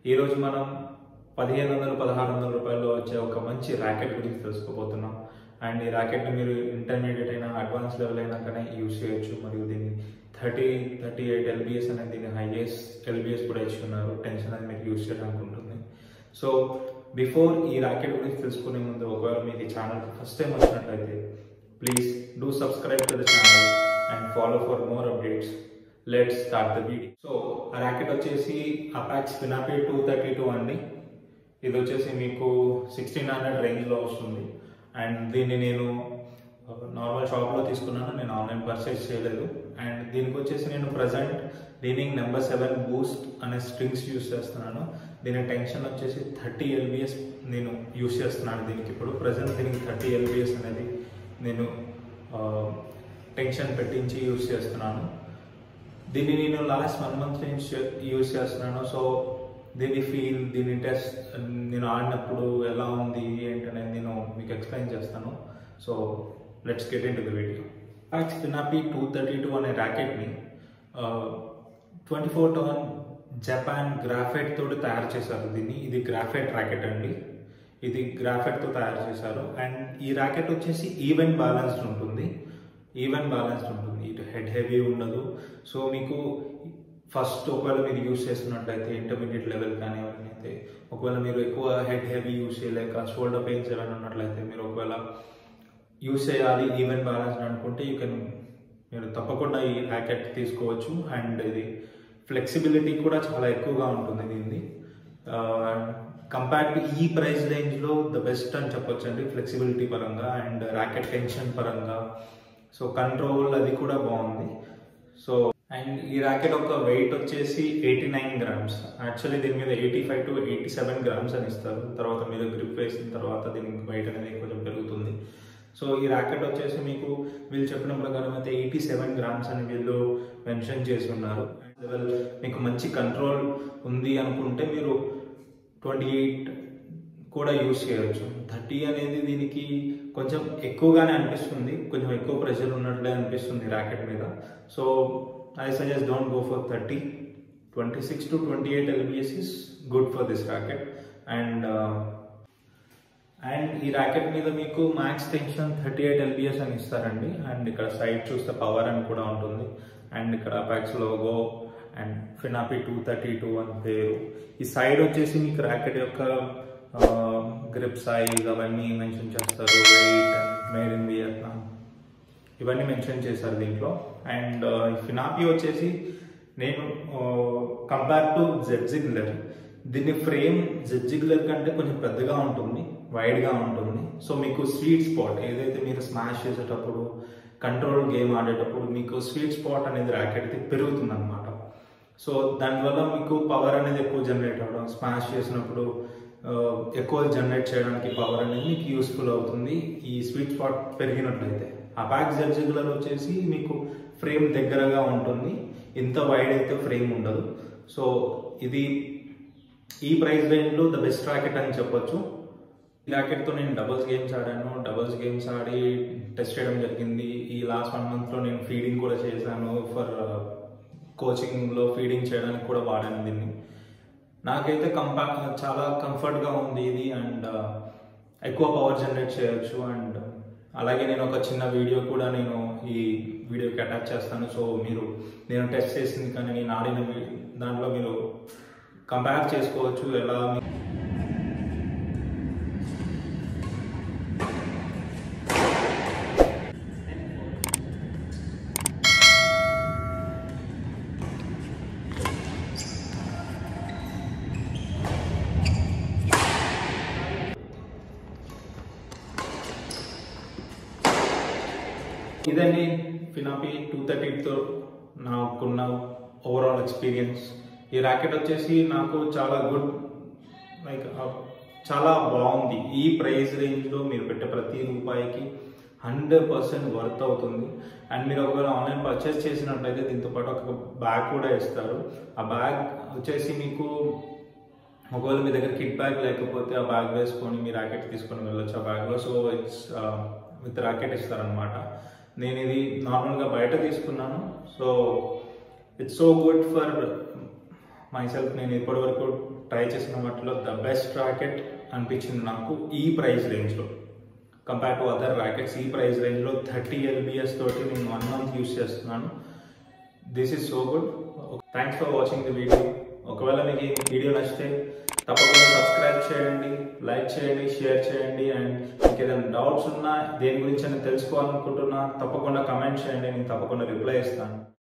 ఈరోజు మనం పదిహేను వందలు పదహారు వందల రూపాయల్లో వచ్చే ఒక మంచి ర్యాకెట్ గురించి తెలుసుకోబోతున్నాం అండ్ ఈ ర్యాకెట్ని మీరు ఇంటర్మీడియట్ అయినా అడ్వాన్స్ లెవెల్ అయినా కానీ యూజ్ చేయొచ్చు మరియు దీన్ని థర్టీ థర్టీ ఎయిట్ ఎల్బిఎస్ అనేది దీన్ని హైయెస్ట్ ఎల్బిఎస్ కూడా ఇచ్చున్నారు టెన్షన్ అనేది మీకు యూజ్ చేయడానికి ఉంటుంది సో బిఫోర్ ఈ ర్యాకెట్ గురించి తెలుసుకునే ముందు ఒకవేళ మీకు ఈ ఛానల్ ఫస్ట్ టైం వచ్చినట్లయితే please do subscribe to the channel and follow for more updates let's start the video so ఆ ర్యాకెట్ వచ్చేసి Apacs Finapi two thirty two అండి ఇది వచ్చేసి మీకు సిక్స్టీన్ హండ్రెడ్ రేంజ్లో వస్తుంది అండ్ దీన్ని నేను నార్మల్ షాప్లో తీసుకున్నాను నేను ఆన్లైన్ పర్చేస్ చేయలేదు అండ్ దీనికి వచ్చేసి నేను ప్రజెంట్ దీనికి నెంబర్ సెవెన్ బూస్ట్ అనే స్ట్రింగ్స్ యూస్ చేస్తున్నాను దీని టెన్షన్ వచ్చేసి థర్టీ ఎల్బిఎస్ నేను యూస్ చేస్తున్నాను దీనికి ఇప్పుడు ప్రజెంట్ దీనికి థర్టీ ఎల్బిఎస్ అనేది నేను టెన్షన్ పెట్టించి యూస్ చేస్తున్నాను దీన్ని నేను లాస్ట్ వన్ మంత్ నుంచి యూజ్ చేస్తున్నాను సో దీని ఫీల్ దీని టెస్ట్ నేను ఆడినప్పుడు ఎలా ఉంది ఏంటనేది నేను మీకు ఎక్స్ప్లెయిన్ చేస్తాను so let's get into the video Apacs Finapi two thirty two అనే ర్యాకెట్ని twenty four ton Japan graphite తోటి తయారు చేశారు దీన్ని ఇది గ్రాఫైట్ ర్యాకెట్ అండి ఇది గ్రాఫైట్తో తయారు చేశారు అండ్ ఈ ర్యాకెట్ వచ్చేసి ఈవెన్ బ్యాలెన్స్డ్ ఉంటుంది ఈవెన్ బ్యాలెన్స్డ్ ఉంటుంది ఇటు హెడ్ హెవీ ఉండదు సో మీకు ఫస్ట్ ఒకవేళ మీరు యూస్ చేస్తున్నట్లయితే ఇంటర్మీడియట్ లెవెల్ కానీ ఎవరైనా అయితే ఒకవేళ మీరు ఎక్కువ హెడ్ హెవీ యూస్ చేయలేక షోల్డర్ పెయిన్స్ ఏమైనా ఉన్నట్లయితే మీరు ఒకవేళ యూస్ చేయాలి ఈవెన్ బ్యాలెన్స్డ్ అనుకుంటే యూ కెన్ మీరు తప్పకుండా ఈ ర్యాకెట్ తీసుకోవచ్చు అండ్ ఇది ఫ్లెక్సిబిలిటీ కూడా చాలా ఎక్కువగా ఉంటుంది దీన్ని కంపేర్ టు ఈ ప్రైస్ రేంజ్లో ద బెస్ట్ అని చెప్పొచ్చు అండి ఫ్లెక్సిబిలిటీ పరంగా అండ్ ర్యాకెట్ టెన్షన్ పరంగా సో కంట్రోల్ అది కూడా బాగుంది సో అండ్ ఈ ర్యాకెట్ ఒక వెయిట్ వచ్చేసి ఎయిటీ నైన్ గ్రామ్స్ యాక్చువల్లీ దీని మీద eighty five to eighty seven grams అని ఇస్తారు తర్వాత మీరు గ్రిప్ వేసిన తర్వాత దీనికి వెయిట్ అనేది కొంచెం పెరుగుతుంది సో ఈ ర్యాకెట్ వచ్చేసి మీకు వీళ్ళు చెప్పిన ప్రకారం అయితే ఎయిటీ సెవెన్ గ్రామ్స్ అని వీళ్ళు మెన్షన్ చేసి ఉన్నారు మీకు మంచి కంట్రోల్ ఉంది అనుకుంటే మీరు ట్వంటీ ఎయిట్ కూడా యూస్ చేయవచ్చు థర్టీ అనేది దీనికి కొంచెం ఎక్కువగానే అనిపిస్తుంది కొంచెం ఎక్కువ ప్రెషర్ ఉన్నట్లే అనిపిస్తుంది ర్యాకెట్ మీద so I suggest don't go for thirty twenty six to twenty eight LBS is good for this racket and and ఈ ర్యాకెట్ మీద మీకు max tension thirty eight LBS అని ఇస్తారండి అండ్ ఇక్కడ సైడ్ చూస్తే పవర్ అని కూడా ఉంటుంది అండ్ ఇక్కడ Apacs logo and Finapi two thirty two అని పేరు ఈ సైడ్ వచ్చేసి మీకు ర్యాకెట్ యొక్క గ్రిప్ సైజ్ అవన్నీ మెన్షన్ చేస్తారు వెయిట్ మేడ్ ఇన్ వియత్నాం ఇవన్నీ మెన్షన్ చేశారు దీంట్లో అండ్ ఫినాపి వచ్చేసి నేను కంపేర్ టు జెడ్జిగ్లర్ దీని ఫ్రేమ్ జెడ్జిగ్లర్ కంటే కొంచెం పెద్దగా ఉంటుంది వైడ్గా ఉంటుంది సో మీకు స్వీట్ స్పాట్ ఏదైతే మీరు స్మాష్ చేసేటప్పుడు కంట్రోల్ గేమ్ ఆడేటప్పుడు మీకు స్వీట్ స్పాట్ అనేది ర్యాకెట్కి పెరుగుతుంది అనమాట సో దానివల్ల మీకు పవర్ అనేది ఎక్కువ జనరేట్ అవ్వడం స్మాష్ చేసినప్పుడు ఎక్కువ జనరేట్ చేయడానికి పవర్ అనేది మీకు యూస్ఫుల్ అవుతుంది ఈ స్వీట్ స్పాట్ పెరిగినట్లయితే ఆ ప్యాక్ జడ్జిగులర్ వచ్చేసి మీకు ఫ్రేమ్ దగ్గరగా ఉంటుంది ఇంత వైడ్ అయితే ఫ్రేమ్ ఉండదు సో ఇది ఈ ప్రైస్ రేంజ్లో ద బెస్ట్ ర్యాకెట్ అని చెప్పొచ్చు ఈ ర్యాకెట్తో నేను డబుల్స్ గేమ్స్ ఆడాను డబుల్స్ గేమ్స్ ఆడి టెస్ట్ చేయడం జరిగింది ఈ లాస్ట్ వన్ మంత్లో నేను ఫీడింగ్ కూడా చేశాను ఫర్ కోచింగ్లో ఫీడింగ్ చేయడానికి కూడా వాడాను దీన్ని నాకైతే కంపా చాలా కంఫర్ట్గా ఉంది ఇది అండ్ ఎక్కువ పవర్ జనరేట్ చేయొచ్చు అండ్ అలాగే నేను ఒక చిన్న వీడియో కూడా నేను ఈ వీడియోకి అటాచ్ చేస్తాను సో మీరు నేను టెస్ట్ చేసింది కానీ నేను ఆడిన దాంట్లో మీరు కంపేర్ చేసుకోవచ్చు ఎలా ఇదండి ఫినాపి టూ థర్టీతో నాకున్న ఓవరాల్ ఎక్స్పీరియన్స్ ఈ ర్యాకెట్ వచ్చేసి నాకు చాలా గుడ్ లైక్ చాలా బాగుంది ఈ ప్రైస్ రేంజ్లో మీరు పెట్టే ప్రతి రూపాయికి హండ్రెడ్ పర్సెంట్ వర్త్ అవుతుంది అండ్ మీరు ఒకవేళ ఆన్లైన్ పర్చేస్ చేసినట్లయితే దీంతో పాటు ఒక బ్యాగ్ కూడా ఇస్తారు ఆ బ్యాగ్ వచ్చేసి మీకు ఒకవేళ మీ దగ్గర కిట్ బ్యాగ్ లేకపోతే ఆ బ్యాగ్ వేసుకొని మీ ర్యాకెట్ తీసుకొని వెళ్ళొచ్చు ఆ బ్యాగ్లో సో ఇట్స్ విత్ ర్యాకెట్ ఇస్తారనమాట నేను ఇది నార్మల్గా బయట తీసుకున్నాను so it's so good for myself నేను ఇప్పటివరకు ట్రై చేసిన వాటిలో ద బెస్ట్ ర్యాకెట్ అనిపించింది నాకు ఈ ప్రైస్ రేంజ్లో కంపేర్ టు అదర్ ర్యాకెట్స్ ఈ ప్రైస్ రేంజ్లో థర్టీ ఎల్బిఎస్ తోటి నేను వన్ మంత్ యూస్ చేస్తున్నాను this is so good thanks for watching the video ఒకవేళ మీకు ఈ వీడియో నచ్చితే తప్పకుండా సబ్స్క్రైబ్ చేయండి లైక్ చేయండి షేర్ చేయండి అండ్ మీకు ఏదైనా డౌట్స్ ఉన్నా దేని గురించి అని తెలుసుకోవాలనుకుంటున్నా తప్పకుండా కమెంట్ చేయండి నేను తప్పకుండా రిప్లై ఇస్తాను